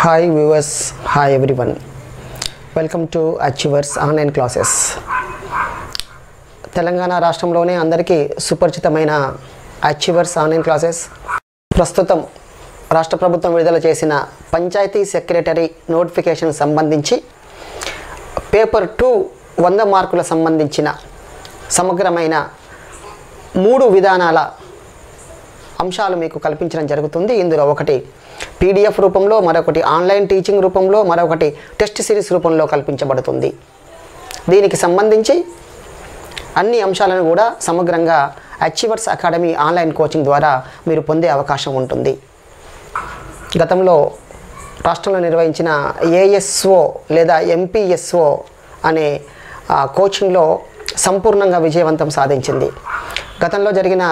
hi viewers hi everyone welcome to achievers online classes Telangana రాష్ట్రంలోనే అందరికీ సుపరిచితమైన అచీవర్స్ ఆన్లైన్ క్లాసెస్ ప్రస్తుతం రాష్ట్ర ప్రభుత్వం విడుదల చేసిన పంచాయతీ సెక్రటరీ నోటిఫికేషన్ సంబంధించి పేపర్ టూ వంద మార్కుల సంబంధించిన సమగ్రమైన మూడు విధానాల అంశాలు మీకు కల్పించడం జరుగుతుంది ఇందులో ఒకటి పీడిఎఫ్ రూపంలో మరొకటి ఆన్లైన్ టీచింగ్ రూపంలో మరొకటి టెస్ట్ సిరీస్ రూపంలో కల్పించబడుతుంది దీనికి సంబంధించి అన్ని అంశాలను కూడా సమగ్రంగా అచీవర్స్ అకాడమీ ఆన్లైన్ కోచింగ్ ద్వారా మీరు పొందే అవకాశం ఉంటుంది గతంలో రాష్ట్రంలో నిర్వహించిన ఏఎస్ఓ లేదా ఎంపీఎస్ఓ అనే ఆ, కోచింగ్లో సంపూర్ణంగా విజయవంతం సాధించింది గతంలో జరిగిన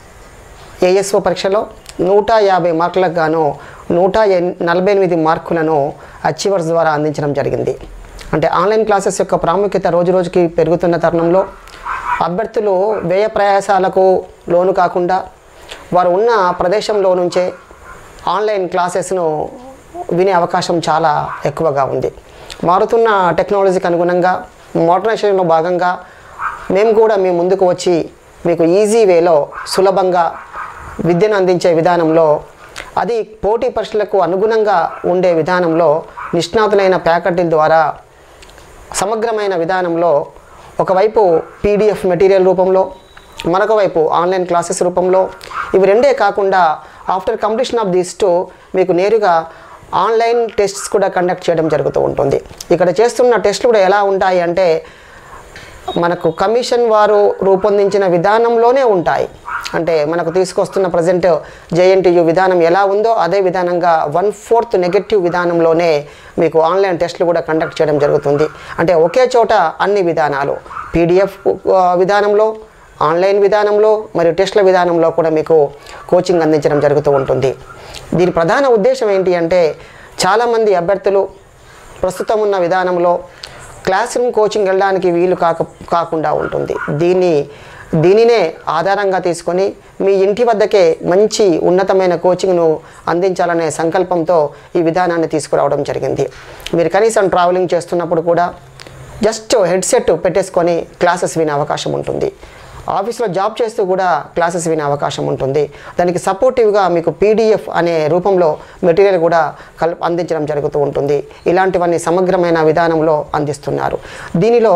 ఏఎస్ఓ పరీక్షలో నూట యాభై మార్కులకు గాను నూట ఎన్- నలభై ఎనిమిది మార్కులను అచీవర్స్ ద్వారా అందించడం జరిగింది అంటే ఆన్లైన్ క్లాసెస్ యొక్క ప్రాముఖ్యత రోజు రోజుకి పెరుగుతున్న తరుణంలో అభ్యర్థులు వ్యయ ప్రయాసాలకు లోను కాకుండా వారు ఉన్న ప్రదేశంలో నుంచే ఆన్లైన్ క్లాసెస్ను వినే అవకాశం చాలా ఎక్కువగా ఉంది మారుతున్న టెక్నాలజీకి అనుగుణంగా మోడర్నైజేషన్లో భాగంగా మేము కూడా మీ ముందుకు వచ్చి మీకు ఈజీ వేలో సులభంగా విద్యను అందించే విధానంలో అది పోటీ పరీక్షలకు అనుగుణంగా ఉండే విధానంలో నిష్ణాతులైన ఫ్యాకల్టీ ద్వారా సమగ్రమైన విధానంలో ఒకవైపు పీడిఎఫ్ మెటీరియల్ రూపంలో మరొక వైపు ఆన్లైన్ క్లాసెస్ రూపంలో ఇవి రెండే కాకుండా after completion of these two మీకు నేరుగా ఆన్లైన్ టెస్ట్స్ కూడా కండక్ట్ చేయడం జరుగుతూ ఉంటుంది ఇక్కడ చేస్తున్న టెస్ట్లు కూడా ఎలా ఉంటాయి అంటే మనకు కమిషన్ వారు రూపొందించిన విధానంలోనే ఉంటాయి అంటే మనకు తీసుకొస్తున్న ప్రజెంట్ జేఎన్టీయు విధానం ఎలా ఉందో అదే విధానంగా వన్ ఫోర్త్ నెగటివ్ విధానంలోనే మీకు ఆన్లైన్ టెస్టులు కూడా కండక్ట్ చేయడం జరుగుతుంది అంటే ఒకే చోట అన్ని విధానాలు పీడిఎఫ్ విధానంలో ఆన్లైన్ విధానంలో మరియు టెస్ట్ల విధానంలో కూడా మీకు కోచింగ్ అందించడం జరుగుతూ ఉంటుంది దీని ప్రధాన ఉద్దేశం ఏంటి అంటే చాలామంది అభ్యర్థులు ప్రస్తుతం ఉన్న విధానంలో క్లాస్ రూమ్ కోచింగ్ వెళ్ళడానికి వీలు కాక కాకుండా ఉంటుంది దీన్ని దీనినే ఆధారంగా తీసుకొని మీ ఇంటి వద్దకే మంచి ఉన్నతమైన కోచింగ్ను అందించాలనే సంకల్పంతో ఈ విధానాన్ని తీసుకురావడం జరిగింది మీరు కనీసం ట్రావెలింగ్ చేస్తున్నప్పుడు కూడా జస్ట్ హెడ్సెట్ పెట్టేసుకొని క్లాసెస్ వినే అవకాశం ఉంటుంది ఆఫీస్లో జాబ్ చేస్తూ కూడా క్లాసెస్ వినే అవకాశం ఉంటుంది దానికి సపోర్టివ్గా మీకు పీడిఎఫ్ అనే రూపంలో మెటీరియల్ కూడా కల్ అందించడం జరుగుతూ ఉంటుంది ఇలాంటివన్నీ సమగ్రమైన విధానంలో అందిస్తున్నారు దీనిలో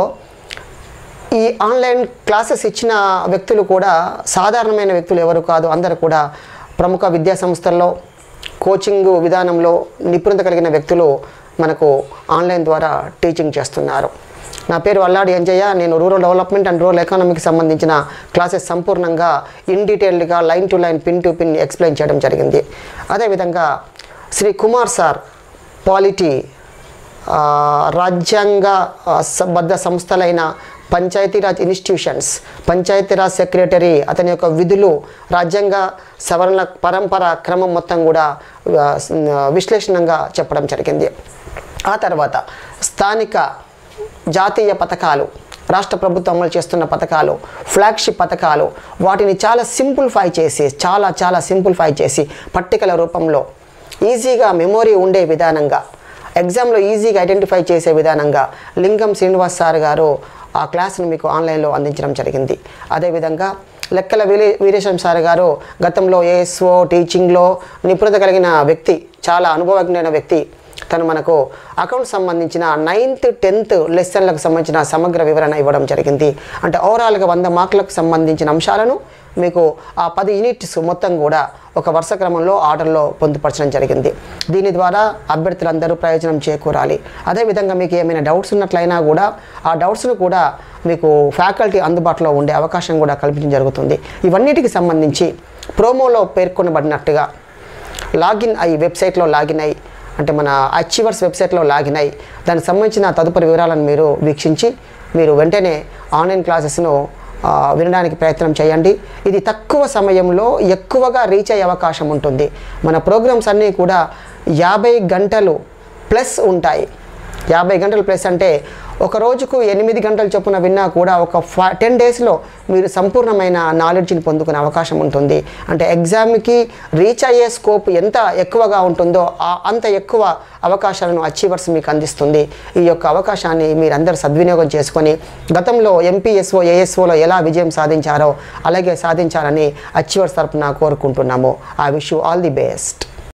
ఈ ఆన్లైన్ క్లాసెస్ ఇచ్చిన వ్యక్తులు కూడా సాధారణమైన వ్యక్తులు ఎవరు కాదు అందరూ కూడా ప్రముఖ విద్యా సంస్థల్లో కోచింగ్ విధానంలో నిపుణత కలిగిన వ్యక్తులు మనకు ఆన్లైన్ ద్వారా టీచింగ్ చేస్తున్నారు నా పేరు అల్లాడి అంజయ్య నేను రూరల్ డెవలప్మెంట్ అండ్ రూరల్ ఎకానమీకి సంబంధించిన క్లాసెస్ సంపూర్ణంగా ఇన్ డీటెయిల్డ్గా line to line pin to pin explain చేయడం జరిగింది అదేవిధంగా శ్రీ కుమార్ సార్ పాలిటీ ఆ, రాజ్యాంగ ఆ, స- బద్ధ సంస్థలైన పంచాయతీరాజ్ ఇన్స్టిట్యూషన్స్ పంచాయతీరాజ్ సెక్రటరీ అతని యొక్క విధులు రాజ్యాంగ సవరణ పరంపర క్రమం మొత్తం కూడా ఆ, స్- విశ్లేషణంగా చెప్పడం జరిగింది ఆ తర్వాత స్థానిక జాతీయ పథకాలు రాష్ట్ర ప్రభుత్వం అమలు చేస్తున్న పథకాలు ఫ్లాగ్షిప్ పథకాలు వాటిని చాలా సింప్లిఫై చేసి చాలా చాలా సింప్లిఫై చేసి పట్టికల రూపంలో ఈజీగా మెమొరీ ఉండే విధానంగా ఎగ్జామ్లో ఈజీగా ఐడెంటిఫై చేసే విధానంగా లింగం శ్రీనివాస్ సార్ గారు ఆ క్లాస్ను మీకు ఆన్లైన్లో అందించడం జరిగింది అదేవిధంగా లెక్కల వీరే వీరేశం సార్ గారు గతంలో ఏఎస్ఓ టీచింగ్లో నిపుణత కలిగిన వ్యక్తి చాలా అనుభవజ్ఞైన వ్యక్తి తను మనకు అకౌంట్ సంబంధించిన నైన్త్ టెన్త్ లెసన్లకు సంబంధించిన సమగ్ర వివరణ ఇవ్వడం జరిగింది అంటే ఓవరాల్గా వంద మార్కులకు సంబంధించిన అంశాలను మీకు ఆ పది యూనిట్స్ మొత్తం కూడా ఒక వరుస క్రమంలో ఆర్డర్లో పొందుపరచడం జరిగింది దీని ద్వారా అభ్యర్థులందరూ ప్రయోజనం చేకూరాలి అదేవిధంగా మీకు ఏమైనా డౌట్స్ ఉన్నట్లయినా కూడా ఆ డౌట్స్ను కూడా మీకు ఫ్యాకల్టీ అందుబాటులో ఉండే అవకాశం కూడా కల్పించడం జరుగుతుంది ఇవన్నిటికి సంబంధించి ప్రోమోలో పేర్కొనబడినట్టుగా లాగిన్ అయ్యి వెబ్సైట్లో లాగిన్ అయ్యి అంటే మన అచీవర్స్ వెబ్సైట్లో లాగిన్ అయ్యి దానికి సంబంధించిన తదుపరి వివరాలను మీరు వీక్షించి మీరు వెంటనే ఆన్లైన్ క్లాసెస్ను ఆ, వినడానికి ప్రయత్నం చేయండి ఇది తక్కువ సమయంలో ఎక్కువగా రీచ్ అయ్యే అవకాశం ఉంటుంది మన ప్రోగ్రామ్స్ అన్నీ కూడా యాభై గంటలు ప్లస్ ఉంటాయి యాభై గంటలు ప్లస్ అంటే ఒక రోజుకు ఎనిమిది గంటలు చొప్పున విన్నా కూడా ఒక ఫా టెన్ డేస్లో మీరు సంపూర్ణమైన నాలెడ్జ్ని పొందుకునే అవకాశం ఉంటుంది అంటే ఎగ్జామ్కి రీచ్ అయ్యే స్కోప్ ఎంత ఎక్కువగా ఉంటుందో ఆ- అంత ఎక్కువ అవకాశాలను అచీవర్స్ మీకు అందిస్తుంది ఈ యొక్క అవకాశాన్ని మీరందరూ సద్వినియోగం చేసుకొని గతంలో ఎంపీఎస్ఓ ఏఎస్ఓలో ఎలా విజయం సాధించారో అలాగే సాధించాలని అచీవర్స్ తరపున కోరుకుంటున్నాము I wish you all the best